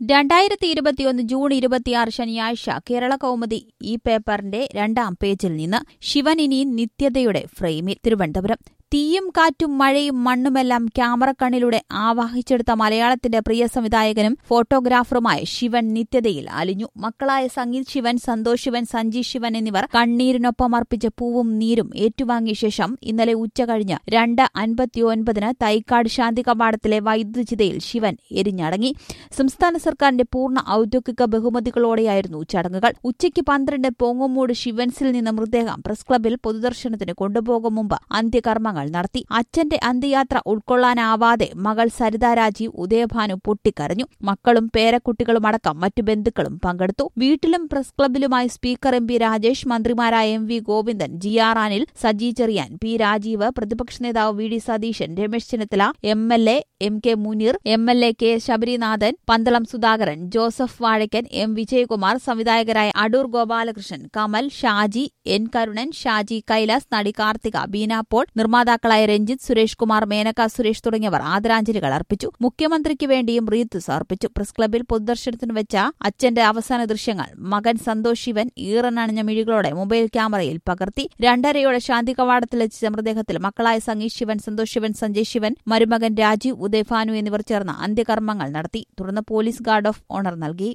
രണ്ടായിരത്തി ഇരുപത്തിയൊന്ന് ജൂൺ ഇരുപത്തിയാറ് ശനിയാഴ്ച കേരള കൗമുദി ഈ പേപ്പറിന്റെ രണ്ടാം പേജിൽ നിന്ന് ശിവൻ ഇനി നിത്യതയുടെ ഫ്രെയിമിൽ തിരുവനന്തപുരം തീയും കാറ്റും മഴയും മണ്ണുമെല്ലാം ക്യാമറ കണ്ണിലൂടെ ആവാഹിച്ചെടുത്ത മലയാളത്തിന്റെ പ്രിയ സംവിധായകനും ഫോട്ടോഗ്രാഫറുമായ ശിവൻ നിത്യതയിൽ അലിഞ്ഞു മക്കളായ സംഗീത് ശിവൻ സന്തോഷ് ശിവൻ സഞ്ജി ശിവൻ എന്നിവർ കണ്ണീരിനൊപ്പം അർപ്പിച്ച പൂവും നീരും ഏറ്റുവാങ്ങിയ ശേഷം ഇന്നലെ ഉച്ച കഴിഞ്ഞ് രണ്ട് അൻപത്തിയൊൻപതിന് തൈക്കാട് ശാന്തി കവാടത്തിലെ വൈദ്യുതചിതയിൽ ശിവൻ എരിഞ്ഞടങ്ങി സംസ്ഥാന സർക്കാരിന്റെ പൂർണ്ണ ഔദ്യോഗിക ബഹുമതികളോടെയായിരുന്നു ചടങ്ങുകൾ ഉച്ചയ്ക്ക് പന്ത്രണ്ട് പോങ്ങുമൂട് ശിവൻസിൽ നിന്ന് മൃതദേഹം പ്രസ് ക്ലബിൽ പൊതുദർശനത്തിന് കൊണ്ടുപോകും മുമ്പ് അന്ത്യകർമ്മങ്ങൾ നടത്തി അച്ഛന്റെ അന്ത്യയാത്ര ഉൾക്കൊള്ളാനാവാതെ മകൾ സരിത രാജീവ് ഉദയഭാനു പൊട്ടിക്കരഞ്ഞു മക്കളും പേരക്കുട്ടികളും അടക്കം മറ്റു ബന്ധുക്കളും പങ്കെടുത്തു വീട്ടിലും പ്രസ് ക്ലബിലുമായി സ്പീക്കർ എം പി രാജേഷ് മന്ത്രിമാരായ M V Govindan G R Anil Saji Cherian P Rajeev പ്രതിപക്ഷ നേതാവ് V D Satheesan Ramesh Chennithala M L A M K Muneer M L A K Sabarinathan Pandalam Sudhakaran Joseph Vazhakkan M Vijayakumar സംവിധായകരായ അടൂർ ഗോപാലകൃഷ്ണൻ കമൽ ഷാജി എൻ കരുണൻ ഷാജി കൈലാസ് നടി കാർത്തിക ബീന പോൾ നിർമ്മാതാക്കളായ രഞ്ജിത്ത് സുരേഷ് കുമാർ മേനക സുരേഷ് തുടങ്ങിയവർ ആദരാഞ്ജലികൾ അർപ്പിച്ചു മുഖ്യമന്ത്രിക്ക് വേണ്ടിയും റീത്ത് സമർപ്പിച്ചു പ്രസ് ക്ലബിൽ പൊതുദർശനത്തിന് വെച്ച അച്ഛന്റെ അവസാന ദൃശ്യങ്ങൾ മകൻ സന്തോഷ് ശിവൻ ഈറനണിഞ്ഞ മിഴികളോടെ മൊബൈൽ ക്യാമറയിൽ പകർത്തി രണ്ടരയോടെ ശാന്തി കവാടത്തിലെത്തിച്ച മൃതദേഹത്തിൽ മക്കളായ സംഗീത് ശിവൻ സന്തോഷ് ശിവൻ സഞ്ജയ് ശിവൻ മരുമകൻ രാജീവ് ഉദയഭാനു എന്നിവർ ചേർന്ന് അന്ത്യകർമ്മങ്ങൾ നടത്തി തുടർന്ന് പോലീസ് ഗാർഡ് ഓഫ് ഓണർ നൽകി